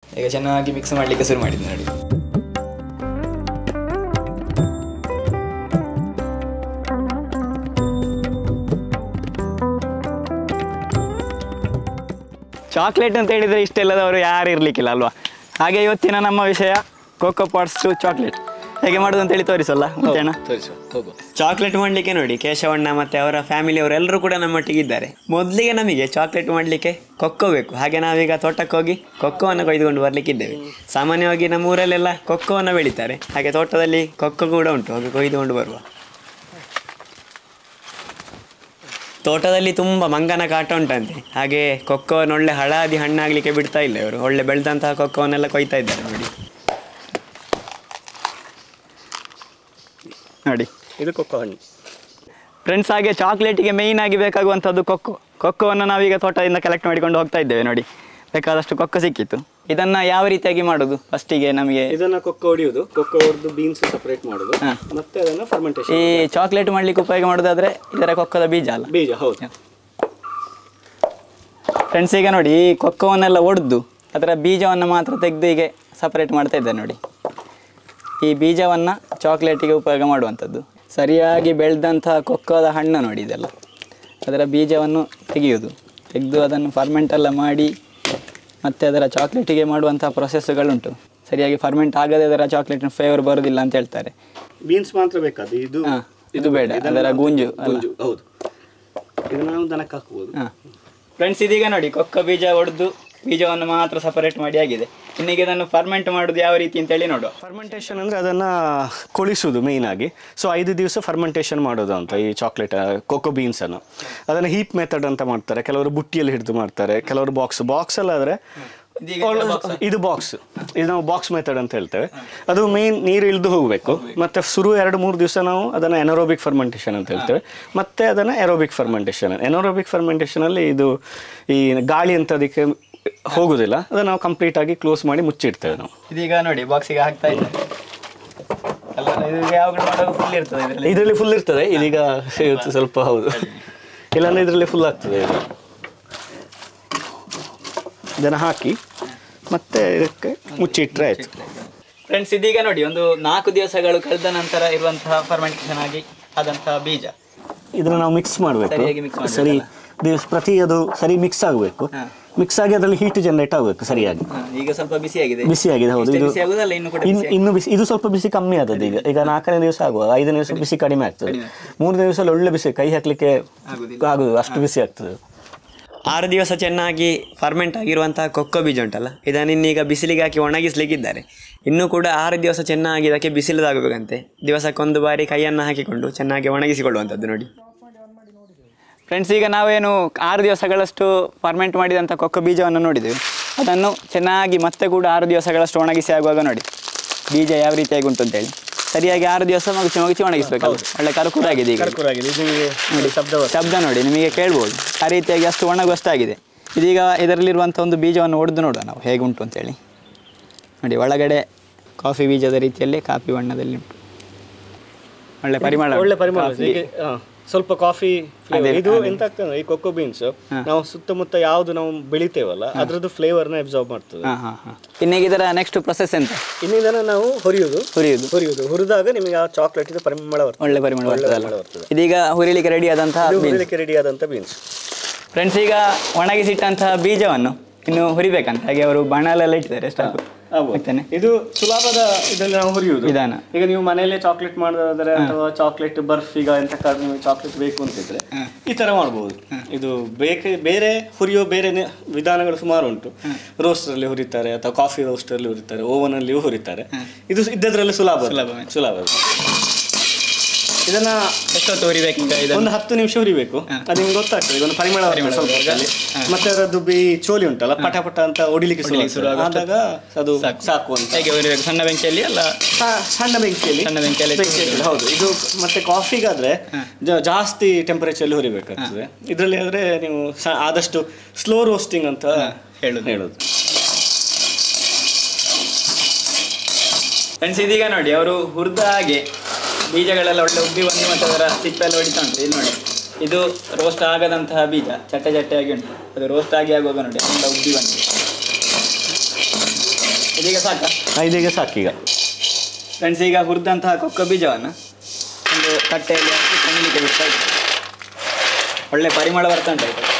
ಈಗ ಚೆನ್ನಾಗಿ ಮಿಕ್ಸ್ ಮಾಡಲಿಕ್ಕೆ ಶುರು ಮಾಡಿದ್ದು ನೋಡಿ ಚಾಕ್ಲೇಟ್ ಅಂತ ಹೇಳಿದರೆ ಇಷ್ಟೆಲ್ಲದವರು ಯಾರು ಇರಲಿಕ್ಕಿಲ್ಲ ಅಲ್ವಾ ಹಾಗೆ ಇವತ್ತಿನ ನಮ್ಮ ವಿಷಯ ಕೋಕೋ ಪಾಟ್ಸ್ ಟು ಚಾಕ್ಲೇಟ್ ಹೇಗೆ ಮಾಡೋದು ಅಂತೇಳಿ ತೋರಿಸಲ್ಲ ಮುತ್ತಣ್ಣ ತೋರಿಸುವ ಹೋಗುವ ಚಾಕ್ಲೇಟ್ ಮಾಡಲಿಕ್ಕೆ ನೋಡಿ ಕೇಶವಣ್ಣ ಮತ್ತು ಅವರ ಫ್ಯಾಮಿಲಿ ಅವರೆಲ್ಲರೂ ಕೂಡ ನಮ್ಮೊಟ್ಟಿಗೆ ಇದ್ದಾರೆ ಮೊದಲಿಗೆ ನಮಗೆ ಚಾಕ್ಲೇಟ್ ಮಾಡಲಿಕ್ಕೆ ಕೊಕ್ಕೋ ಬೇಕು ಹಾಗೆ ನಾವೀಗ ತೋಟಕ್ಕೆ ಹೋಗಿ ಕೊಕ್ಕೋವನ್ನು ಕೊಯ್ದುಕೊಂಡು ಬರಲಿಕ್ಕಿದ್ದೇವೆ ಸಾಮಾನ್ಯವಾಗಿ ನಮ್ಮ ಊರಲ್ಲೆಲ್ಲ ಕೊಕ್ಕೋವನ್ನು ಬೆಳೀತಾರೆ ಹಾಗೆ ತೋಟದಲ್ಲಿ ಕೊಕ್ಕೋ ಕೂಡ ಉಂಟು ಹೋಗಿ ಕೊಯ್ದುಕೊಂಡು ಬರುವ ತೋಟದಲ್ಲಿ ತುಂಬ ಮಂಗನ ಕಾಟ ಉಂಟಂತೆ ಹಾಗೆ ಕೊಕ್ಕೋವನ್ನು ಒಳ್ಳೆ ಹಳಾದಿ ಹಣ್ಣಾಗಲಿಕ್ಕೆ ಬಿಡ್ತಾ ಇಲ್ಲ ಇವರು ಒಳ್ಳೆ ಬೆಳೆದಂತಹ ಕೊಕ್ಕೋವನ್ನೆಲ್ಲ ಕೊಯ್ತಾ ಇದ್ದಾರೆ ನೋಡಿ ನೋಡಿ ಇದು ಕೊಕ್ಕೋ ಹಣ್ಣು ಫ್ರೆಂಡ್ಸ್ ಹಾಗೆ ಚಾಕ್ಲೇಟಿಗೆ ಮೇಯ್ನ್ ಆಗಿ ಬೇಕಾಗುವಂಥದ್ದು ಕೊಕ್ಕೋ ಕೊಕ್ಕೋವನ್ನು ನಾವೀಗ ತೋಟದಿಂದ ಕಲೆಕ್ಟ್ ಮಾಡಿಕೊಂಡು ಹೋಗ್ತಾ ಇದ್ದೇವೆ ನೋಡಿ ಬೇಕಾದಷ್ಟು ಕೊಕ್ಕೋ ಸಿಕ್ಕಿತ್ತು ಇದನ್ನ ಯಾವ ರೀತಿಯಾಗಿ ಮಾಡೋದು ಫಸ್ಟಿಗೆ ನಮಗೆ ಇದನ್ನ ಕೊಕ್ಕೋ ಹೊಡಿಯುವುದು ಕೊಕ್ಕೋ ಹೊಡೆದು ಬೀನ್ಸ್ ಸಪರೇಟ್ ಮಾಡುದು ಹಾ. ಮತ್ತೆ ಅದನ್ನ ಫರ್ಮೆಂಟೇಶನ್ ಈ ಚಾಕ್ಲೇಟ್ ಮಾಡ್ಲಿಕ್ಕೆ ಉಪಯೋಗ ಮಾಡೋದಾದ್ರೆ ಇದರ ಕೊಕ್ಕದ ಬೀಜ ಅಲ್ಲ ಬೀಜ ಹೌದು ಫ್ರೆಂಡ್ಸ್ ಈಗ ನೋಡಿ ಈ ಕೊಕ್ಕವನ್ನೆಲ್ಲ ಒಡೆದು ಅದರ ಬೀಜವನ್ನು ಮಾತ್ರ ತೆಗೆದು ಹೀಗೆ ಸಪರೇಟ್ ಮಾಡ್ತಾ ಇದ್ದಾರೆ ನೋಡಿ ಈ ಬೀಜವನ್ನು ಚಾಕ್ಲೇಟಿಗೆ ಉಪಯೋಗ ಮಾಡುವಂಥದ್ದು ಸರಿಯಾಗಿ ಬೆಳೆದಂತಹ ಕೊಕ್ಕದ ಹಣ್ಣು ನೋಡಿ ಇದೆಲ್ಲ ಅದರ ಬೀಜವನ್ನು ತೆಗೆಯುವುದು ತೆಗೆದು ಅದನ್ನು ಫರ್ಮೆಂಟ್ ಎಲ್ಲ ಮಾಡಿ ಮತ್ತು ಅದರ ಚಾಕ್ಲೇಟಿಗೆ ಮಾಡುವಂಥ ಪ್ರೊಸೆಸ್ಗಳುಂಟು ಸರಿಯಾಗಿ ಫರ್ಮೆಂಟ್ ಆಗದೆ ಅದರ ಚಾಕ್ಲೇಟಿನ ಫ್ಲೇವರ್ ಬರೋದಿಲ್ಲ ಅಂತ ಹೇಳ್ತಾರೆ ಬೀನ್ಸ್ ಮಾತ್ರ ಬೇಕಾದ ಇದು ಹಾ, ಇದು ಬೇಡ ಅದರ ಗೂಂಜು ಅಲ್ಲ ಗುಂಜು ಹೌದು ಇದನ್ನ ನಾವು ದನಕ್ಕೆ ಹಾಕ್ಬೋದು ಹಾಂ ಫ್ರೆಂಡ್ಸ್ ಇದೀಗ ನೋಡಿ ಕೊಕ್ಕ ಬೀಜ ಒಡೆದು ಬೀಜವನ್ನು ಮಾತ್ರ ಸಪರೇಟ್ ಮಾಡಿ ಆಗಿದೆ ಇನ್ನೀಗ ಇದನ್ನು ಫರ್ಮೆಂಟ್ ಮಾಡೋದು ಯಾವ ರೀತಿ ಅಂತೇಳಿ ನೋಡುವ ಫರ್ಮೆಂಟೇಷನ್ ಅಂದರೆ ಅದನ್ನು ಕೊಳಿಸೋದು ಮೇಯ್ನ್ ಆಗಿ ಸೊ ಐದು ದಿವಸ ಫರ್ಮೆಂಟೇಷನ್ ಮಾಡೋದು ಅಂತ ಈ ಚಾಕ್ಲೇಟ್ ಕೋಕೋ ಬೀನ್ಸನ್ನು ಅದನ್ನು ಹೀಪ್ ಮೆಥಡ್ ಅಂತ ಮಾಡ್ತಾರೆ ಕೆಲವರು ಬುಟ್ಟಿಯಲ್ಲಿ ಹಿಡಿದು ಮಾಡ್ತಾರೆ ಕೆಲವರು ಬಾಕ್ಸ್ ಬಾಕ್ಸಲ್ಲಿ ಆದರೆ ಇದು ಬಾಕ್ಸ್ ಇದು ನಾವು ಬಾಕ್ಸ್ ಮೆಥಡ್ ಅಂತ ಹೇಳ್ತೇವೆ ಅದು ಮೇನ್ ನೀರು ಇಳಿದು ಹೋಗಬೇಕು ಮತ್ತೆ ಶುರು ಎರಡು ಮೂರು ದಿವಸ ನಾವು ಅದನ್ನು ಎನರೋಬಿಕ್ ಫರ್ಮೆಂಟೇಷನ್ ಅಂತ ಹೇಳ್ತೇವೆ ಮತ್ತೆ ಅದನ್ನು ಎರೋಬಿಕ್ ಫರ್ಮೆಂಟೇಷನ್ ಎನರೋಬಿಕ್ ಫರ್ಮೆಂಟೇಷನಲ್ಲಿ ಇದು ಈ ಗಾಳಿ ಅಂತ ಅದಕ್ಕೆ ಹೋಗುದಿಲ್ಲ ಅದನ್ನು ನಾವು ಕಂಪ್ಲೀಟ್ ಆಗಿ ಕ್ಲೋಸ್ ಮಾಡಿ ಮುಚ್ಚಿಡ್ತೇವೆ ನಾವು ಇದೀಗ ನೋಡಿ ಬಾಕ್ಸಿಗೆ ಹಾಕ್ತಾ ಇದ್ದಾರೆ ಅಲ್ಲ ಇದು ಯಾವಾಗಲೂ ಮಾಡುವಾಗ ಫುಲ್ ಇರ್ತದೆ ಇದರಲ್ಲಿ ಇದರಲ್ಲಿ ಫುಲ್ ಇರ್ತದೆ ಇದೀಗ ಇವತ್ತು ಸ್ವಲ್ಪ ಹೌದು ಇಲ್ಲಾಂದ್ರೆ ಇದರಲ್ಲಿ ಫುಲ್ ಆಗ್ತದೆ ಇದು ಇದನ್ನು ಹಾಕಿ ಮತ್ತೆ ಇದಕ್ಕೆ ಮುಚ್ಚಿಟ್ರೆ ಆಯ್ತು ಫ್ರೆಂಡ್ಸ್ ಇದೀಗ ನೋಡಿ ಒಂದು ನಾಲ್ಕು ದಿವಸಗಳು ಕಳೆದ ನಂತರ ಇರುವಂತಹ ಫರ್ಮೆಂಟೇಷನ್ ಆಗಿ ಆದಂತಹ ಬೀಜ ಇದನ್ನ ನಾವು ಮಿಕ್ಸ್ ಸರಿಯಾಗಿ mix ಮಾಡಬೇಕು ಮಾಡ್ಬೇಕಲ್ಲ? ಸರಿ ದಿವಸ ಪ್ರತಿ ಅದು ಸರಿ ಮಿಕ್ಸ್ ಆಗಬೇಕು ಹಾ. ಮಿಕ್ಸ್ ಆಗಿ ಅದರಲ್ಲಿ ಹೀಟ್ ಜನರೇಟ್ ಆಗಬೇಕು ಸರಿಯಾಗಿ ಹ, ಈಗ ಸ್ವಲ್ಪ ಬಿಸಿಯಾಗಿದೆ ಬಿಸಿ ಆಗಿದೆ ಹೌದು ಇಷ್ಟೇ ಇದು ಬಿಸಿ ಆಗುದಲ್ಲ ಇನ್ನು ಕೂಡ ಇನ್ನು ಬಿಸಿ ಇನ್ನು ಬಿಸಿ ಇದು ಸ್ವಲ್ಪ ಬಿಸಿ ಕಮ್ಮಿ ಆದದ್ದು ಈಗ ಈಗ ನಾಲ್ಕನೇ ದಿವಸ ಆಗುವ ಐದನೇ ದಿವಸ ಬಿಸಿ ಕಡಿಮೆ ಆಗ್ತದೆ ಕಡಿಮೆ ಮೂರನೇ ದಿವಸ ಒಳ್ಳೆ ಬಿಸಿ ಕೈ ಹಾಕ್ಲಿಕ್ಕೆ ಆಗುದಿಲ್ಲ. ಆಗುದು ಅಷ್ಟು ಬಿಸಿ ಆಗ್ತದೆ ಆರು ದಿವಸ ಚೆನ್ನಾಗಿ ಫರ್ಮೆಂಟ್ ಆಗಿರುವಂತಹ ಕೊಕ್ಕೋ ಬೀಜ ಉಂಟಲ್ಲ ಇದನ್ನು ಇನ್ನೀಗ ಬಿಸಿಲಿಗೆ ಹಾಕಿ ಒಣಗಿಸ್ಲಿಕ್ಕಿದ್ದಾರೆ ಇನ್ನೂ ಕೂಡ ಆರು ದಿವಸ ಚೆನ್ನಾಗಿ ಇದಕ್ಕೆ ಬಿಸಿಲದಾಗಬೇಕಂತೆ ದಿವಸಕ್ಕೊಂದು ಬಾರಿ ಕೈಯನ್ನು ಹಾಕಿಕೊಂಡು ಚೆನ್ನಾಗಿ ಒಣಗಿಸಿಕೊಳ್ಳುವಂಥದ್ದು ನೋಡಿ ಫ್ರೆಂಡ್ಸ್ ಈಗ ನಾವೇನು ಆರು ದಿವಸಗಳಷ್ಟು ಫರ್ಮೆಂಟ್ ಮಾಡಿದಂಥ ಕೊಕ್ಕೋ ಬೀಜವನ್ನು ನೋಡಿದ್ದೇವೆ ಅದನ್ನು ಚೆನ್ನಾಗಿ ಮತ್ತೆ ಕೂಡ ಆರು ದಿವಸಗಳಷ್ಟು ಒಣಗಿಸಿ ಆಗುವಾಗ ನೋಡಿ ಬೀಜ ಯಾವ ರೀತಿಯಾಗಿ ಉಂಟು ಅಂತೇಳಿ ಸರಿಯಾಗಿ ಆರು ದಿವಸ ಮಗುಚಿ ಮಗುಚಿ ಒಣಗಿಸ್ಬೇಕಲ್ಲ ಒಳ್ಳೆ ಕರ್ಕುರಾಗಿದೆ ಈಗ ಕರ್ಕುರಾಗಿದೆ ಇದು ನೋಡಿ ಶಬ್ದ ಶಬ್ದ ನೋಡಿ ನಿಮಗೆ ಕೇಳ್ಬೋದು ಆ ರೀತಿಯಾಗಿ ಅಷ್ಟು ಒಣಗುವಷ್ಟಾಗಿದೆ ಇದೀಗ ಇದರಲ್ಲಿರುವಂಥ ಒಂದು ಬೀಜವನ್ನು ಒಡೆದು ನೋಡುವ ನಾವು ಹೇಗೆ ಉಂಟು ಅಂತೇಳಿ ನೋಡಿ ಒಳಗಡೆ ಕಾಫಿ ಬೀಜದ ರೀತಿಯಲ್ಲಿ ಕಾಫಿ ಬಣ್ಣದಲ್ಲಿ ಉಂಟು ಒಳ್ಳೆ ಪರಿಮಳ ಒಳ್ಳೆ ಉಂಟು. ಪರಿಮಳ ಕಾಫಿ. ಈಗ, ಹಾ, ಸ್ವಲ್ಪ ಕಾಫಿ ಅದೇ, ಇದು ಅದೇ. ಎಂತ ಆಗ್ತದೆ ಈ ಕೊಕ್ಕೋ ಬೀನ್ಸ್ ನಾವು ಸುತ್ತಮುತ್ತ ಯಾವ್ದು ನಾವು ಬೆಳಿತೇವಲ್ಲ ಅದ್ರದ್ದು ಫ್ಲೇವರ್ನ ಅಬ್ಸರ್ವ್ ಮಾಡ್ತದೆ ಹಾಂ ಹಾಂ ಹಾಂ ಇನ್ನೀಗ ಇದರ ನೆಕ್ಸ್ಟ್ ಪ್ರೊಸೆಸ್ ಎಂತ ಇನ್ನಿದನ್ನ ನಾವು ಹೊರಿಯುವುದು ಹುರಿಯುವುದು ಹುರಿಯುವುದು ಹುರಿದಾಗ ನಿಮಗೆ ಆ ಚಾಕ್ಲೇಟ್ ಪರಿಮಳ ಬರ್ತದೆ ಒಳ್ಳೆ ಪರಿಮಳ ಒಳ್ಳೆ ಬರ್ತದಲ್ಲ ಪರಿಮಳ ಬರ್ತದೆ ಇದೀಗ ಹುರಿಲಿಕ್ಕೆ ರೆಡಿ ಆದಂತಹ ಇದು ಬೀನ್ಸ್ ಹುರಿಲಿಕ್ಕೆ ರೆಡಿ ಆದಂತ ಬೀನ್ಸ್ ಫ್ರೆಂಡ್ಸ್ ಈಗ ಒಣಗಿಸಿಟ್ಟಂತಹ ಬೀಜವನ್ನು ಇನ್ನು ಹುರಿಬೇಕಂತ ಹಾಗೆ ಅವರು ಬಾಣಲೆಲ್ಲ ಇಟ್ಟಿದ್ದಾರೆ ಸ್ಟಾಕ್ ಆಗ್ತಾನೆ ಇದು ಸುಲಭದ ಇದರಲ್ಲಿ ನಾವು ಹುರಿಯುವುದು ವಿಧಾನ. ಈಗ ನೀವು ಮನೆಯಲ್ಲೇ ಚಾಕ್ಲೇಟ್ ಮಾಡೋದಾದ್ರೆ ಅಥವಾ ಚಾಕ್ಲೇಟ್ ಬರ್ಫಿಗ ಎಂತ ಕಾರಣ ನೀವು ಚಾಕ್ಲೇಟ್ ಬೇಕು ಅಂತಿದ್ರೆ ಈ ತರ ಮಾಡಬಹುದು ಇದು ಬೇಕೆ ಬೇರೆ ಹುರಿಯೋ ಬೇರೆ ನಿ- ವಿಧಾನಗಳು ಸುಮಾರು ಉಂಟು ರೋಸ್ಟರ್ ಅಲ್ಲಿ ಹುರಿತಾರೆ ಅಥವಾ ಕಾಫಿ ರೋಸ್ಟರ್ ಅಲ್ಲಿ ಹುರಿತಾರೆ ಓವನ್ ಅಲ್ಲಿಯೂ ಹುರಿತಾರೆ ಇದು ಇದ್ದದ್ರಲ್ಲಿ ಸುಲಭ ಸುಲಭವೇ. ಸುಲಭ ಇದನ್ನ ಎಷ್ಟೊತ್ತು ಹುರಿಬೇಕು ಈಗ ಇದನ್ನು ಒಂದು ಹತ್ತು ನಿಮಿಷ ಹುರಿಬೇಕು ಅದು ನಿಮ್ಗೆ ಗೊತ್ತಾಗ್ತದೆ ಇದೊಂದು ಪರಿಮಳ ಬರ್ತದೆ ಸ್ವಲ್ಪ ಹೊತ್ತಲ್ಲಿ. ಮತ್ತೆ ಅದರದ್ದು ಬಿ ಚೋಲಿ ಉಂಟಲ್ಲ ಪಟ ಪಟ ಅಂತ ಹೊಡಿಲಿಕ್ಕೆ ಶುರು ಹೊಡಿಲಿಕ್ಕೆ ಶುರು ಆಗ್ತದೆ. ಆಗುವಾಗ ಆದಾಗ ಅದು ಸಾಕು ಅಂತ ಹೇಗೆ ಹುರಿಬೇಕು ಸಣ್ಣ ಬೆಂಕಿಯಲ್ಲಿ ಅಲ್ಲ ಸ- ಸಣ್ಣ ಬೆಂಕಿಯಲ್ಲಿ ಸಣ್ಣ ಬೆಂಕಿಯಲ್ಲಿ ಇಟ್ಟು ಬೆಂಕಿಯಲ್ಲಿ, ಹೌದು ಇದು ಮತ್ತೆ ಕಾಫಿಗಾದ್ರೆ ಜ- ಜಾಸ್ತಿ ಟೆಂಪರೇಚರ್ ಅಲ್ಲಿ ಹುರಿಬೇಕಾಗ್ತದೆ ಇದರಲ್ಲಿ ಆದ್ರೆ ನೀವು ಸ- ಆದಷ್ಟು ಸ್ಲೋ ರೋಸ್ಟಿಂಗ್ ಅಂತ ಹೇಳುದು. ಹೇಳೋದು ಫ್ರೆಂಡ್ಸ್ ಇದೀಗ ನೋಡಿ ಅವರು ಹುರಿದ ಹಾಗೆ ಬೀಜಗಳೆಲ್ಲ ಒಳ್ಳೆ ಉಬ್ಬಿ ಬಂದು ಮತ್ತು ಅದರ ಸಿಪ್ಪೆಲ್ಲ ಹೊಡಿತಾ ಉಂಟು ಇಲ್ಲಿ ನೋಡಿ ಇದು ರೋಸ್ಟ್ ಆಗದಂತಹ ಬೀಜ ಚಟ್ಟೆ ಚಟ್ಟೆಯಾಗಿ ಉಂಟು ಅದು ರೋಸ್ಟ್ ಆಗಿ ಆಗುವಾಗ ನೋಡಿ ಎಲ್ಲ ಉಬ್ಬಿ ಬಂದಿದೆ ಇದೀಗ ಸಾಕ ಇದೀಗ ಸಾಕೀಗ ಫ್ರೆಂಡ್ಸ್ ಈಗ ಹುರಿದಂತಹ ಕೊಕ್ಕೋ ಬೀಜವನ್ನು ಒಂದು ತಟ್ಟೆಯಲ್ಲಿ ಹಾಕಿ ತಣಿಲಿಕ್ಕೆ ಬಿಡ್ತಾ ಇದ್ದೆ ಒಳ್ಳೆ ಪರಿಮಳ ಬರ್ತಾ ಉಂಟು ಆಯ್ತಾ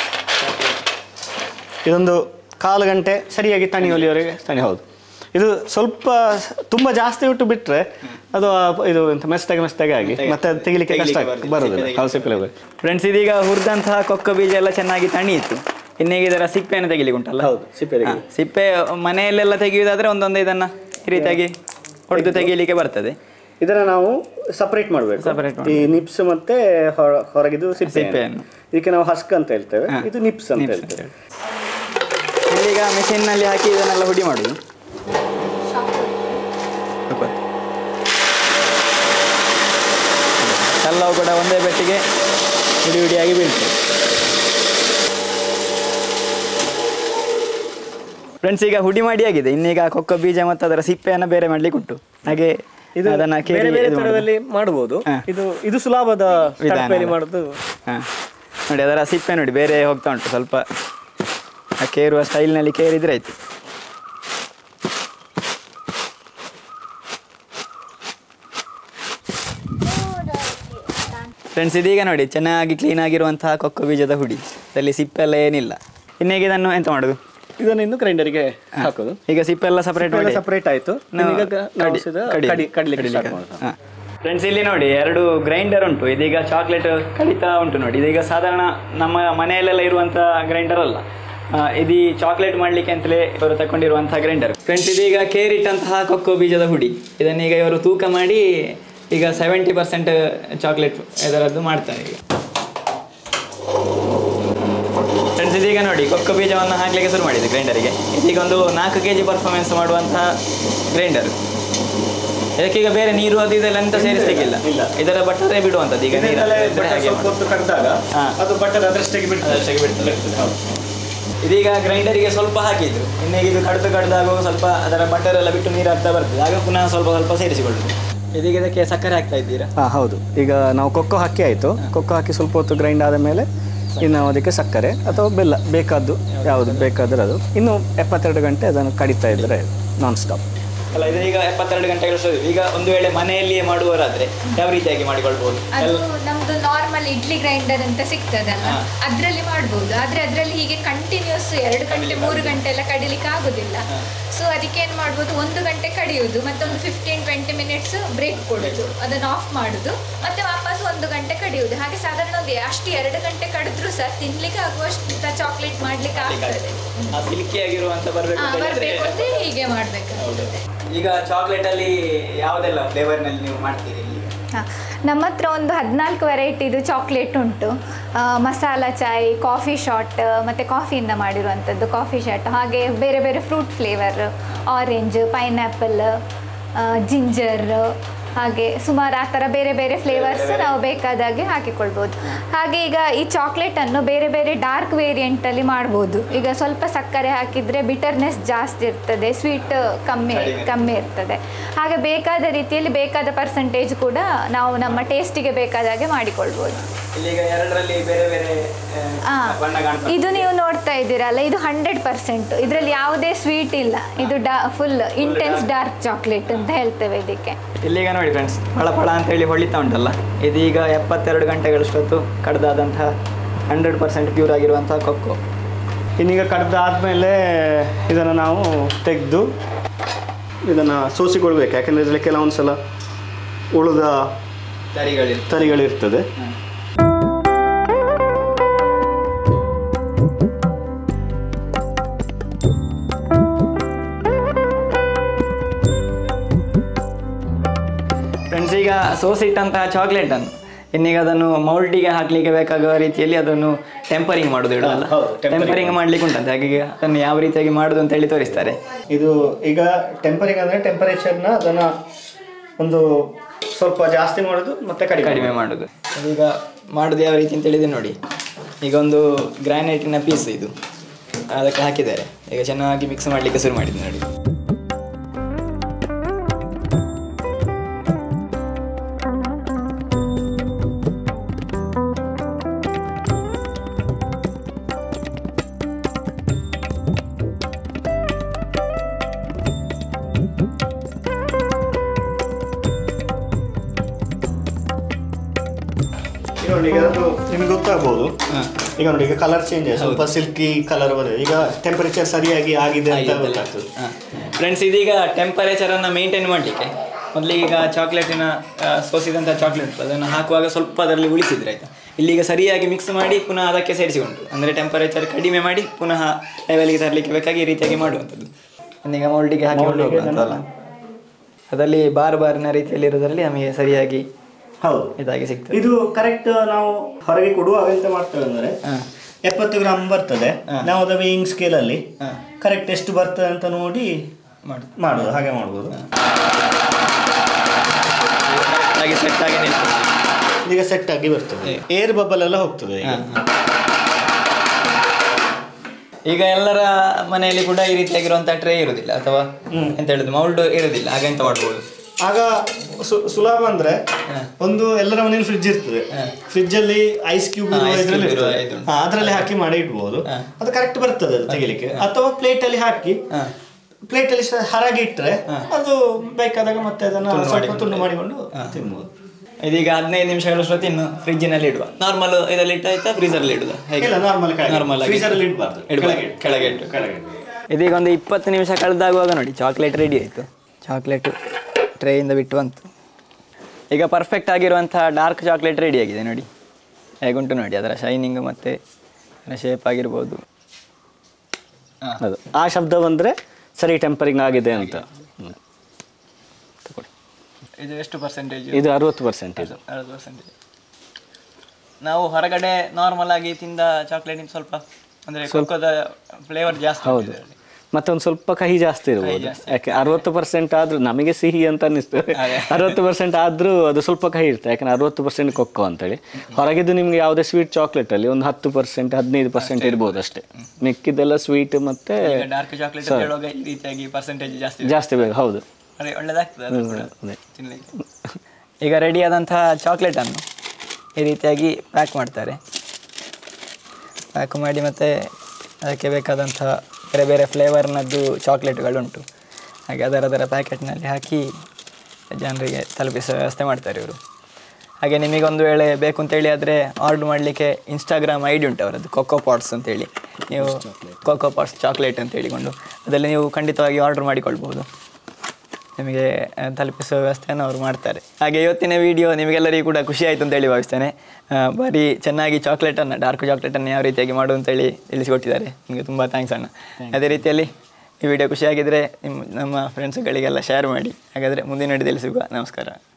ಇದೊಂದು ಕಾಲು ಗಂಟೆ ಸರಿಯಾಗಿ ತಣಿಯೊಲಿಯವರೆಗೆ ತಣಿ ಹೌದು ಇದು ಸ್ವಲ್ಪ ತುಂಬ ಜಾಸ್ತಿ ಬಿಟ್ಟು ಬಿಟ್ಟರೆ ಅದು ಆ- ಇದು ಎಂತ ಮೆಸ್ತಗೆ ಮೆಸ್ತಗೆ ಆಗಿ ಮತ್ತೆ ಅದು ತೆಗಿಲಿಕ್ಕೆ ಕಷ್ಟ ತೆಗಿಲಿಕ್ಕೆ ಬರೋದಿಲ್ಲ ಬರ್ತದೆ. ಹೌದು ಸಿಪ್ಪೆ ಫ್ರೆಂಡ್ಸ್ ಇದೀಗ ಹುರಿದಂತಹ ಕೊಕ್ಕೋ ಬೀಜ ಎಲ್ಲ ಚೆನ್ನಾಗಿ ತಣಿಯಿತು ಇನ್ನೀಗ ಇದರ ಸಿಪ್ಪೆಯನ್ನು ತೆಗಿಲಿಕ್ಕೆ ಉಂಟಲ್ಲ ಹೌದು, ಸಿಪ್ಪೆ ತೆಗಿ- ಹಾ, ಸಿಪ್ಪೆ ಮನೆಯಲ್ಲೆಲ್ಲ ತೆಗೆಯುವುದಾದ್ರೆ ಒಂದೊಂದು ಇದನ್ನ ಈ ರೀತಿಯಾಗಿ ಹೊಡೆದು ತೆಗೀಲಿಕ್ಕೆ ಬರ್ತದೆ ಇದನ್ನ ನಾವು ಸಪರೇಟ್ ಮಾಡಬೇಕು Separate ಈ ನಿಪ್ಸ್ ಮತ್ತೆ ಹೊರ- ಹೊರಗಿದು ಸಿಪ್ಪೆ ಸಿಪ್ಪೆಯನ್ನು. ಇದಕ್ಕೆ ನಾವು ಹಸ್ಕ್ ಅಂತ ಹೇಳ್ತೇವೆ ಹಾ. ಇದು ನಿಪ್ಸ್ ಅಂತ ನಿಪ್ಸ್ ಅಂತ ಹೇಳ್ತೇವೆ ಇಲ್ಲೀಗ ಮೆಷಿನ್ನಲ್ಲಿ ಹಾಕಿ ಇದನ್ನೆಲ್ಲ ಹುಡಿ ಮಾಡುದು ತಗೋ. ಎಲ್ಲವೂ ಕೂಡ ಒಂದೇ ಬೆಟ್ಟಿಗೆ ಹುಡಿ ಹುಡಿಯಾಗಿ ಬೀಳ್ತದೆ ಫ್ರೆಂಡ್ಸ್ ಈಗ ಹುಡಿ ಮಾಡಿ ಆಗಿದೆ ಇನ್ನೀಗ ಕೊಕ್ಕೋ ಬೀಜ ಮತ್ತು ಅದರ ಸಿಪ್ಪೆಯನ್ನು ಬೇರೆ ಮಾಡ್ಲಿಕ್ಕೆ ಉಂಟು ಹಾಗೆ ಇದು ಅದನ್ನ ಕೇರಿ ಬೇರೆ ಬೇರೆ ಇದು ಮಾಡುದು. ತರದಲ್ಲಿ ಮಾಡಬಹುದು ಹಾ. ಇದು ಇದು ಸುಲಭದ ವಿಧಾನ ತಡಪೆಯಲ್ಲಿ ಅಲ್ಲ. ಮಾಡುದು ಹಾ. ನೋಡಿ ಅದರ ಸಿಪ್ಪೆ ನೋಡಿ ಬೇರೆ ಹೋಗ್ತಾ ಉಂಟು ಸ್ವಲ್ಪ ಆ ಕೇರುವ ಸ್ಟೈಲ್ನಲ್ಲಿ ಕೇರಿದ್ರೆ ಆಯ್ತು ಫ್ರೆಂಡ್ಸ್ ಇದೀಗ ನೋಡಿ ಚೆನ್ನಾಗಿ ಕ್ಲೀನ್ ಆಗಿರುವಂತಹ ಕೊಕ್ಕೋ ಬೀಜದ ಹುಡಿ ಅದರಲ್ಲಿ ಸಿಪ್ಪೆ ಎಲ್ಲ ಏನಿಲ್ಲ ಇನ್ನೀಗ ಇದನ್ನು ಎಂತ ಮಾಡೋದು ಇದನ್ನು ಇನ್ನು ಗ್ರೈಂಡರ್ಗೆ ಹಾಕೋದು ಈಗ ಸಿಪ್ಪೆ ಎಲ್ಲ ಸಪರೇಟ್ ಮಾಡಿ ಸಪರೇಟ್ ಆಯ್ತು ನಾವು ಈಗ ನಾವು ಕಡಿ- ಸೀದಾ ಕಡಿ- ಕಡಿ ಕಡಿಲಿಕ್ಕೆ ಕಡಿಲಿಕ್ಕೆ. start ಮಾಡೋದು. ಹಾ. ಫ್ರೆಂಡ್ಸ್ ಇಲ್ಲಿ ನೋಡಿ ಎರಡು ಗ್ರೈಂಡರ್ ಉಂಟು ಇದೀಗ ಚಾಕ್ಲೇಟ್ ಕಡಿತಾ ಉಂಟು ನೋಡಿ ಇದೀಗ ಸಾಧಾರಣ ನಮ್ಮ ಮನೆಯಲ್ಲೆಲ್ಲ ಇರುವಂಥ ಗ್ರೈಂಡರ್ ಅಲ್ಲ ಆ, ಇದು ಚಾಕ್ಲೇಟ್ ಮಾಡಲಿಕ್ಕೆ ಅಂತಲೇ ಇವರು ತಗೊಂಡಿರುವಂತಹ ಗ್ರೈಂಡರ್ ಫ್ರೆಂಡ್ಸ್ ಇದೀಗ ಕೇರಿಟ್ಟಂತಹ ಕೊಕ್ಕೋ ಬೀಜದ ಹುಡಿ ಇದನ್ನೀಗ ಇವರು ತೂಕ ಮಾಡಿ ಈಗ ಸೆವೆಂಟಿ ಪರ್ಸೆಂಟ್ ಚಾಕ್ಲೇಟ್ ಇದರದ್ದು ಮಾಡ್ತಾರೆ ಈಗ ಫ್ರೆಂಡ್ಸ್ ಇದೀಗ ನೋಡಿ ಕೊಕ್ಕೋ ಬೀಜವನ್ನು ಹಾಕ್ಲಿಕ್ಕೆ ಶುರು ಮಾಡಿದೆ ಗ್ರೈಂಡರಿಗೆ ಇದೀಗ ಒಂದು ನಾಲ್ಕು ಕೆ ಜಿ ಪರ್ಫಾರ್ಮೆನ್ಸ್ ಮಾಡುವಂತಹ ಗ್ರೈಂಡರ್ ಇದಕ್ಕೀಗ ಬೇರೆ ನೀರು ಅದು ಇದೆಲ್ಲ ಎಂತ ಸೇರಿಸ್ಲಿಕ್ಕಿಲ್ಲ ಇಲ್ಲ. ಇದರ ಬಟ್ಟರೆ ಬಿಡುವಂಥದ್ದು ಈಗ ನೀರು ಇದರಿಂದಲೇ ಇದ್ರೆ ಬಟರ್ ಹಾಗೆ ಸ್ವಲ್ಪ ಮಾಡುದು. ಹೊತ್ತು ಕಡ್ದಾಗ ಹಾ. ಅದು ಬಟರ್ ಅದರಷ್ಟಕ್ಕೆ ಬಿಡ್ತದೆ ಅದರಷ್ಟಕ್ಕೆ ಬಿಡ್ತದೆ. ಇದೀಗ ಗ್ರೈಂಡರಿಗೆ ಸ್ವಲ್ಪ ಹಾಕಿದ್ರು ಇನ್ನೀಗ ಇದು ಕಡ್ದು ಕಡ್ದಾಗ ಸ್ವಲ್ಪ ಅದರ ಬಟರ್ ಎಲ್ಲ ಬಿಟ್ಟು ನೀರು ಹಾಕ್ತಾ ಬರ್ತದೆ ಆಗ ಪುನಃ ಸ್ವಲ್ಪ ಸ್ವಲ್ಪ ಸೇರಿಸಿಕೊಳ್ಳುದು ಇದೀಗ ಇದಕ್ಕೆ ಸಕ್ಕರೆ ಹಾಕ್ತಾ ಇದ್ದೀರಾ ಹಾ ಹೌದು ಈಗ ನಾವು ಕೊಕ್ಕೋ ಹಾಕಿ ಆಯಿತು ಕೊಕ್ಕೋ ಹಾಕಿ ಸ್ವಲ್ಪ ಹೊತ್ತು ಗ್ರೈಂಡ್ ಆದ ಮೇಲೆ ಇನ್ನು ನಾವು ಅದಕ್ಕೆ ಸಕ್ಕರೆ ಅಥವಾ ಬೆಲ್ಲ ಬೇಕಾದ್ದು ಯಾವುದು ಬೇಕಾದ್ರೆ ಅದು ಇನ್ನು ಎಪ್ಪತ್ತೆರಡು ಗಂಟೆ ಅದನ್ನು ಕಡಿತಾ ಇದ್ದರೆ ನಾನ್ ಸ್ಟಾಪ್ ಅಲ್ಲ ಇದು ಈಗ ಎಪ್ಪತ್ತೆರಡು ಗಂಟೆಗಳು ಅಷ್ಟೇ. ಈಗ ಒಂದು ವೇಳೆ ಮನೆಯಲ್ಲಿಯೇ ಮಾಡುವವರಾದ್ರೆ ಯಾವ ರೀತಿಯಾಗಿ ಮಾಡಿಕೊಳ್ಬಹುದು ಅದು ನಮ್ದು ನಾರ್ಮಲ್ ಇಡ್ಲಿ ಗ್ರೈಂಡರ್ ಅಂತ ಸಿಗ್ತದಲ್ಲ ಹಾ. ಅದ್ರಲ್ಲಿ ಮಾಡ್ಬೋದು ಆದ್ರೆ ಅದ್ರಲ್ಲಿ ಹೀಗೆ ಕಂಟಿನ್ಯೂಸ್ ಎರಡು ಗಂಟೆ ಮೂರು ಗಂಟೆ ಎಲ್ಲ ಕಡಿಲಿಕ್ಕೆ ಆಗುದಿಲ್ಲ ಸೊ ಅದಕ್ಕೆ ಏನ್ ಮಾಡ್ಬೋದು ಒಂದು ಗಂಟೆ ಕಡಿಯುವುದು ಮತ್ತೆ ಒಂದು ಫಿಫ್ಟೀನ್ ಟ್ವೆಂಟಿ ಮಿನಿಟ್ಸ್ ಬ್ರೇಕ್ ಕೊಡೋದು ಅದನ್ನ ಆಫ್ ಮಾಡುದು ಮತ್ತೆ ವಾಪಸ್ ಒಂದು ಗಂಟೆ ಕಡಿಯುವುದು ಹಾಗೆ ಸಾಧಾರಣ ಒಂದು ಅಷ್ಟು ಎರಡು ಗಂಟೆ ಕಡಿದ್ರು ಸಹ ತಿನ್ಲಿಕ್ಕೆ ಆಗುವಷ್ಟು ಚಾಕ್ಲೇಟ್ ಮಾಡ್ಲಿಕ್ಕೆ ಆಗ್ತದೆ ಆ ಸಿಲ್ಕಿ ಆಗಿರುವಂತ ಬರ್ಬೇಕು ಹಾ, ಅಂತ ಹೇಳಿದ್ರೆ ಬರ್ಬೇಕು ಅಂದ್ರೆ ಹೀಗೆ ಮಾಡ್ಬೇಕಾಗ್ತದೆ ಈಗ ಚಾಕ್ಲೇಟ್ ಅಲ್ಲಿ ಯಾವುದೆಲ್ಲ ಫ್ಲೇವರ್ ನಲ್ಲಿ ನೀವು ಮಾಡ್ತೀರಿ ಇಲ್ಲಿ ಹಾ, ನಮ್ಮ ಹತ್ರ ಒಂದು ಹದಿನಾಲ್ಕು ವೆರೈಟಿದು ಚಾಕ್ಲೇಟ್ ಉಂಟು ಆ, ಮಸಾಲ ಚಾಯ್ ಕಾಫಿ ಶಾಟ್ ಮತ್ತು ಕಾಫಿಯಿಂದ ಮಾಡಿರುವಂಥದ್ದು ಕಾಫಿ ಶಾಟ್ ಹಾಗೆ ಬೇರೆ ಬೇರೆ fruit flavour orange pineapple ginger ಹಾಗೆ ಸುಮಾರು ಆ ಥರ ಬೇರೆ ಬೇರೆ ಫ್ಲೇವರ್ಸ್ ನಾವು ಬೇಕಾದಾಗೆ ಹಾಕಿಕೊಳ್ಬೋದು ಹಾಗೆ ಈಗ ಈ ಚಾಕ್ಲೇಟನ್ನು ಬೇರೆ ಬೇರೆ ಡಾರ್ಕ್ ವೇರಿಯಂಟಲ್ಲಿ ಮಾಡ್ಬೋದು ಈಗ ಸ್ವಲ್ಪ ಸಕ್ಕರೆ ಹಾಕಿದರೆ ಬಿಟರ್ನೆಸ್ ಜಾಸ್ತಿ ಇರ್ತದೆ ಸ್ವೀಟ್ ಕಮ್ಮಿ ಕಡಿಮೆ. ಕಮ್ಮಿ ಇರ್ತದೆ ಹಾಗೆ ಬೇಕಾದ ರೀತಿಯಲ್ಲಿ ಬೇಕಾದ ಪರ್ಸೆಂಟೇಜ್ ಕೂಡ ನಾವು ನಮ್ಮ ಟೇಸ್ಟಿಗೆ ಬೇಕಾದ ಹಾಗೆ ಮಾಡಿಕೊಳ್ಬೋದು ಇಲ್ಲಿ ಈಗ ಎರಡರಲ್ಲಿ ಬೇರೆ ಬೇರೆ ಆ, ಆ, ಬಣ್ಣ ಕಾಣ್ತದೆ ಇದು ನೀವು ನೋಡ್ತಾ ಇದ್ದೀರಲ್ಲ ಇದು ಹಂಡ್ರೆಡ್ ಪರ್ಸೆಂಟ್ ಇದರಲ್ಲಿ ಯಾವುದೇ ಸ್ವೀಟ್ ಇಲ್ಲ ಇದು ಡಾ ಫುಲ್ ಇಂಟೆನ್ಸ್ ಡಾರ್ಕ್ ಚಾಕ್ಲೇಟ್ ಅಂತ ಹೇಳ್ತೇವೆ ಇದಕ್ಕೆ ಇಲ್ಲೀಗ ನೋಡಿ ಫ್ರೆಂಡ್ಸ್ ಫಳ ಫಳ ಅಂತ ಹೇಳಿ ಹೊಳಿತಾ ಉಂಟಲ್ಲ ಇದೀಗ ಎಪ್ಪತ್ತೆರಡು ಗಂಟೆಗಳಷ್ಟೊತ್ತು ಕಡ್ದಾದಂತಹ ಹಂಡ್ರೆಡ್ ಪರ್ಸೆಂಟ್ ಪ್ಯೂರ್ ಆಗಿರುವಂತಹ ಕೊಕ್ಕೋ ಇನ್ನೀಗ ಕಡ್ದಾದ್ಮೇಲೆ ಇದನ್ನು ನಾವು ತೆಗೆದು ಇದನ್ನು ಸೋಸಿಕೊಳ್ಬೇಕು ಯಾಕೆಂದರೆ ಇದರಲ್ಲಿ ಕೆಲವೊಂದು ಸಲ ಉಳಿದ ತರಿಗಳಿಲ್ಲ ತರಿಗಳಿರ್ತದೆ ಫ್ರೆಂಡ್ಸ್ ಈಗ ಸೋಸಿಟ್ಟಂತಹ ಚಾಕ್ಲೇಟನ್ನು ಇನ್ನೀಗ ಅದನ್ನು ಮೌಲ್ಡಿಗೆ ಹಾಕ್ಲಿಕ್ಕೆ ಬೇಕಾಗುವ ರೀತಿಯಲ್ಲಿ ಅದನ್ನು ಟೆಂಪರಿಂಗ್ ಮಾಡೋದು ಇಡೋಲ್ಲ ಹೌದು, tempering ಟೆಂಪರಿಂಗ್ ಮಾಡ್ಲಿಕ್ಕೆ ಉಂಟಂತೆ ಹಾಗೆ ಅದನ್ನು ಯಾವ ರೀತಿಯಾಗಿ ಮಾಡೋದು ಅಂತ ಹೇಳಿ ತೋರಿಸ್ತಾರೆ ಇದು ಈಗ ಟೆಂಪರಿಂಗ್ ಅಂದರೆ ಟೆಂಪರೇಚರ್ನ ಅದನ್ನು ಒಂದು ಸ್ವಲ್ಪ ಜಾಸ್ತಿ ಮಾಡೋದು ಮತ್ತೆ ಕಡಿಮೆ ಕಡಿಮೆ ಮಾಡೋದು ಈಗ ಮಾಡೋದು ಯಾವ ರೀತಿ ಅಂತ ಹೇಳಿದ್ರೆ ನೋಡಿ ಈಗ ಒಂದು ಗ್ರಾನೈಟಿನ ಪೀಸ್ ಇದು ಅದಕ್ಕೆ ಹಾಕಿದ್ದಾರೆ ಈಗ ಚೆನ್ನಾಗಿ ಮಿಕ್ಸ್ ಮಾಡಲಿಕ್ಕೆ ಶುರು ಮಾಡಿದ್ದು ನೋಡಿ ಈಗ ನೋಡಿ ಈಗ ಅದು ನಿಮಗೆ ಗೊತ್ತಾಗ್ಬೋದು ಈಗ ನೋಡಿ ಈಗ ಕಲರ್ ಚೇಂಜ್ ಆಗಿದೆ ಸ್ವಲ್ಪ ಸಿಲ್ಕಿ ಕಲರ್ ಬರುತ್ತೆ ಈಗ ಟೆಂಪರೇಚರ್ ಸರಿಯಾಗಿ ಆಗಿದೆ ಅಂತ ಗೊತ್ತಾಗ್ತದೆ ಫ್ರೆಂಡ್ಸ್ ಇದೀಗ ಟೆಂಪರೇಚರನ್ನು ಮೇಂಟೈನ್ ಮಾಡಲಿಕ್ಕೆ ಮೊದಲಿಗೆ ಈಗ ಚಾಕ್ಲೇಟಿನ ಸೋಸಿದಂಥ ಚಾಕ್ಲೇಟ್ ಅದನ್ನು ಹಾಕುವಾಗ ಸ್ವಲ್ಪ ಅದರಲ್ಲಿ ಉಳಿಸಿದ್ರೆ ಆಯಿತಾ ಇಲ್ಲಿಗ ಸರಿಯಾಗಿ ಮಿಕ್ಸ್ ಮಾಡಿ ಪುನಃ ಅದಕ್ಕೆ ಸೇರಿಸಿಕೊಂಡು ಅಂದರೆ ಟೆಂಪರೇಚರ್ ಕಡಿಮೆ ಮಾಡಿ ಪುನಃ ಲೆವೆಲ್ಗೆ ತರಲಿಕ್ಕೆ ಬೇಕಾಗಿ ಈ ರೀತಿಯಾಗಿ ಮಾಡುವಂಥದ್ದು ಈಗ ಮೌಲ್ಡಿಗೆ ಹಾಕಿ ಹೋಗುವಂಥಲ್ಲ ಅದರಲ್ಲಿ ಬಾರ್ ಬಾರಿನ ರೀತಿಯಲ್ಲಿ ಇರೋದ್ರಲ್ಲಿ ನಮಗೆ ಸರಿಯಾಗಿ ಹೌದು ಇದಾಗಿ ಸಿಗ್ತದೆ ಇದು ಕರೆಕ್ಟ್ ನಾವು ಹೊರಗೆ ಕೊಡುವಾಗ ಎಂತ ಮಾಡ್ತೇವೆ ಅಂದ್ರೆ ಎಪ್ಪತ್ತು ಗ್ರಾಮ್ ಬರ್ತದೆ ನಾವು ಅದು ವೇಯಿಂಗ್ ಸ್ಕೇಲ್ ಅಲ್ಲಿ ಕರೆಕ್ಟ್ ಎಷ್ಟು ಬರ್ತದೆ ಅಂತ ನೋಡಿ ಮಾಡು ಮಾಡೋದು ಹಾಗೆ ಮಾಡ್ಬೋದು ಹಾಗೆ ಸೆಟ್ ಆಗಿ ನಿಲ್ತದೆ ಈಗ ಸೆಟ್ ಆಗಿ ಬರ್ತದೆ ಏರ್ ಬಬಲ್ ಎಲ್ಲ ಹೋಗ್ತದೆ ಈಗ ಈಗ ಎಲ್ಲರ ಮನೆಯಲ್ಲಿ ಕೂಡ ಈ ರೀತಿಯಾಗಿರುವಂಥ ಟ್ರೇ ಇರುವುದಿಲ್ಲ ಅಥವಾ ಎಂತ ಹೇಳುದು ಮೌಲ್ಡ್ ಇರುವುದಿಲ್ಲ ಹಾಗೆ ಎಂತ ಮಾಡ್ಬೋದು ಆಗ ಸು- ಸುಲಭ ಅಂದ್ರೆ ಒಂದು ಎಲ್ಲರ ಮನೇಲಿ ಫ್ರಿಡ್ಜ್ ಇರ್ತದೆ ಫ್ರಿಡ್ಜ್ ಅಲ್ಲಿ ಐಸ್ ಕ್ಯೂಬ್ ice cube ಇರುವ ಇರ್ತದೆ ಇದು. ಹಾ, ಅದ್ರಲ್ಲಿ ಹಾಕಿ ಮಾಡಿ ಇಡ್ಬೋದು ಅದು ಕರೆಕ್ಟ್ ಬರ್ತದೆ ಅದು ತೆಗಿಲಿಕ್ಕೆ ಅಥವಾ ಪ್ಲೇಟ್ ಅಲ್ಲಿ ಹಾಕಿ ಪ್ಲೇಟ್ ಅಲ್ಲಿ ಸ- ಹರಗಿ ಇಟ್ರೆ ಅದು ಬೇಕಾದಾಗ ಮತ್ತೆ ಅದನ್ನ ಸ್ವಲ್ಪ ತುಂಡು ಮಾಡಿಕೊಂಡು ತಿನ್ಬೋದು ಇದೀಗ ಹದಿನೈದು ನಿಮಿಷಗಳಷ್ಟು ಇನ್ನು ಫ್ರಿಜ್ಜಿನಲ್ಲಿ ಇಡುವ ನಾರ್ಮಲ್ ಇದರಲ್ಲಿ ಇಟ್ಟಾಯ್ತಾ ಫ್ರೀಸರಲ್ಲಿ ಇಡುದ ಹೇಗೆ ಇಲ್ಲ ನಾರ್ಮಲ್ ನಾರ್ಮಲ್ ಆಗಿ ಫ್ರೀಜರ್ ಅಲ್ಲಿ ಇಡಬಾರ್ದು ಇಡ್ಬಾರ್ದು. ಕೆಳಗೆ ಇಟ್ಟು. ಕೆಳಗೆ ಇಡು. ಇದೀಗ ಒಂದು ಇಪ್ಪತ್ತು ನಿಮಿಷ ಕಳೆದಾಗುವಾಗ ನೋಡಿ ಚಾಕ್ಲೇಟ್ ರೆಡಿ ಆಯಿತು ಚಾಕ್ಲೇಟ್ ಟ್ರೇಯಿಂದ ಬಿಟ್ಟು ಬಂತು ಈಗ ಪರ್ಫೆಕ್ಟ್ ಆಗಿರುವಂಥ ಡಾರ್ಕ್ ಚಾಕ್ಲೇಟ್ ರೆಡಿ ಆಗಿದೆ ನೋಡಿ ಹೇಗುಂಟು ನೋಡಿ ಅದರ ಶೈನಿಂಗ್ ಮತ್ತು ಅದರ ಶೇಪ್ ಆಗಿರ್ಬೋದು ಅದು ಆ ಶಬ್ದ ಬಂದ್ರೆ ಸರಿ ಟೆಂಪರಿಂಗ್ ಆಗಿದೆ ಅಂತ ಹ್ಮ್. ತಗೊಳ್ಳಿ. ಇದು ಎಷ್ಟು ಪರ್ಸೆಂಟೇಜ್ ಇದು ಅರವತ್ತು ಪರ್ಸೆಂಟ್ ಇದು ಅರವತ್ತು ಪರ್ಸೆಂಟೇಜ್ ನಾವು ಹೊರಗಡೆ ನಾರ್ಮಲ್ ಆಗಿ ತಿಂದ ಚಾಕ್ಲೇಟಿನ ಸ್ವಲ್ಪ ಅಂದರೆ ಕೊಕ್ಕೋದ ಫ್ಲೇವರ್ ಜಾಸ್ತಿ ಹೌದು ಮತ್ತೊಂದು ಸ್ವಲ್ಪ ಕಹಿ ಜಾಸ್ತಿ ಇರ್ಬೋದು ಯಾಕೆ ಅರವತ್ತು ಪರ್ಸೆಂಟ್ ಆದ್ರೂ ನಮಗೆ ಸಿಹಿ ಅಂತ ಅನ್ನಿಸ್ತದೆ ಅರವತ್ತು ಪರ್ಸೆಂಟ್ ಆದ್ರೂ ಅದು ಸ್ವಲ್ಪ ಕಹಿ ಇರ್ತದೆ ಯಾಕಂದ್ರೆ ಅರವತ್ತು ಪರ್ಸೆಂಟ್ ಕೊಕ್ಕೋ ಅಂತೇಳಿ ಹೊರಗಿದ್ದು ನಿಮ್ಗೆ ಯಾವುದೇ ಸ್ವೀಟ್ ಚಾಕ್ಲೇಟ್ ಅಲ್ಲಿ ಒಂದು ಹತ್ತು ಪರ್ಸೆಂಟ್ ಹದಿನೈದು ಪರ್ಸೆಂಟ್ ಇರ್ಬೋದು ಅಷ್ಟೇ ಮಿಕ್ಕಿದ್ದೆಲ್ಲ ಸ್ವೀಟ್ ಮತ್ತೆ ಡಾರ್ಕ್ ಚಾಕ್ಲೇಟ್ ಹೇಳುವಾಗ ಈ ರೀತಿಯಾಗಿ ಪರ್ಸೆಂಟೇಜ್ ಜಾಸ್ತಿ ಜಾಸ್ತಿ ಬೇಕು ಹೌದು ಅದೇ ಒಳ್ಳೆದಾಗ್ತದೆ ಅದು ಕೂಡ ಅದೇ. ತಿನ್ಲಿಕ್ಕೆ ಈಗ ರೆಡಿ ಆದಂತಹ ಚಾಕ್ಲೇಟನ್ನು ಈ ರೀತಿಯಾಗಿ ಪ್ಯಾಕ್ ಮಾಡ್ತಾರೆ ಪ್ಯಾಕ್ ಮಾಡಿ ಮತ್ತು ಅದಕ್ಕೆ ಬೇಕಾದಂಥ ಬೇರೆ ಬೇರೆ ಫ್ಲೇವರ್ನದ್ದು ಚಾಕ್ಲೇಟ್ಗಳುಂಟು ಹಾಗೆ ಅದರ ಅದರ ಪ್ಯಾಕೆಟ್ನಲ್ಲಿ ಹಾಕಿ ಜನರಿಗೆ ತಲುಪಿಸೋ ವ್ಯವಸ್ಥೆ ಮಾಡ್ತಾರೆ ಇವರು ಹಾಗೆ ನಿಮಗೊಂದು ವೇಳೆ ಬೇಕು ಅಂತೇಳಿ ಆದರೆ ಆರ್ಡ್ರ್ ಮಾಡಲಿಕ್ಕೆ ಇನ್ಸ್ಟಾಗ್ರಾಮ್ ಐ ಡಿ ಉಂಟು ಅವರದ್ದು ಕೊಕೋ ಪಾಟ್ಸ್ ಅಂತೇಳಿ ನೀವು ಕೊಕೋ ಪಾಟ್ಸ್ ಚಾಕ್ಲೇಟ್ ಅಂತ ಹೇಳಿಕೊಂಡು ಅದರಲ್ಲಿ ನೀವು ಖಂಡಿತವಾಗಿ ಆರ್ಡ್ರ್ ಮಾಡಿಕೊಳ್ಬೋದು ನಿಮಗೆ ಆ, ತಲುಪಿಸುವ ವ್ಯವಸ್ಥೆಯನ್ನು ಅವರು ಮಾಡ್ತಾರೆ ಹಾಗೆ ಇವತ್ತಿನ ವಿಡಿಯೋ ನಿಮಗೆಲ್ಲರಿಗೂ ಕೂಡ ಖುಷಿ ಆಯಿತು ಅಂತೇಳಿ ಭಾವಿಸ್ತೇನೆ ಆ, ಭಾರಿ ಚೆನ್ನಾಗಿ ಚಾಕ್ಲೇಟನ್ನು ಡಾರ್ಕ್ ಚಾಕ್ಲೇಟನ್ನು ಯಾವ ರೀತಿಯಾಗಿ ಮಾಡು ಅಂತೇಳಿ ತಿಳಿಸಿಕೊಟ್ಟಿದ್ದಾರೆ ನಿಮಗೆ ತುಂಬ ಥ್ಯಾಂಕ್ಸ್ ಅಣ್ಣ ಅದೇ ರೀತಿಯಲ್ಲಿ ಈ ವಿಡಿಯೋ ಖುಷಿಯಾಗಿದ್ದರೆ ನಿಮ್ಮ ನಮ್ಮ ಫ್ರೆಂಡ್ಸ್ಗಳಿಗೆಲ್ಲ ಶೇರ್ ಮಾಡಿ ಹಾಗಾದರೆ ಮುಂದಿನ ವಿಡಿಯೋದಲ್ಲಿ ಸಿಗುವ ನಮಸ್ಕಾರ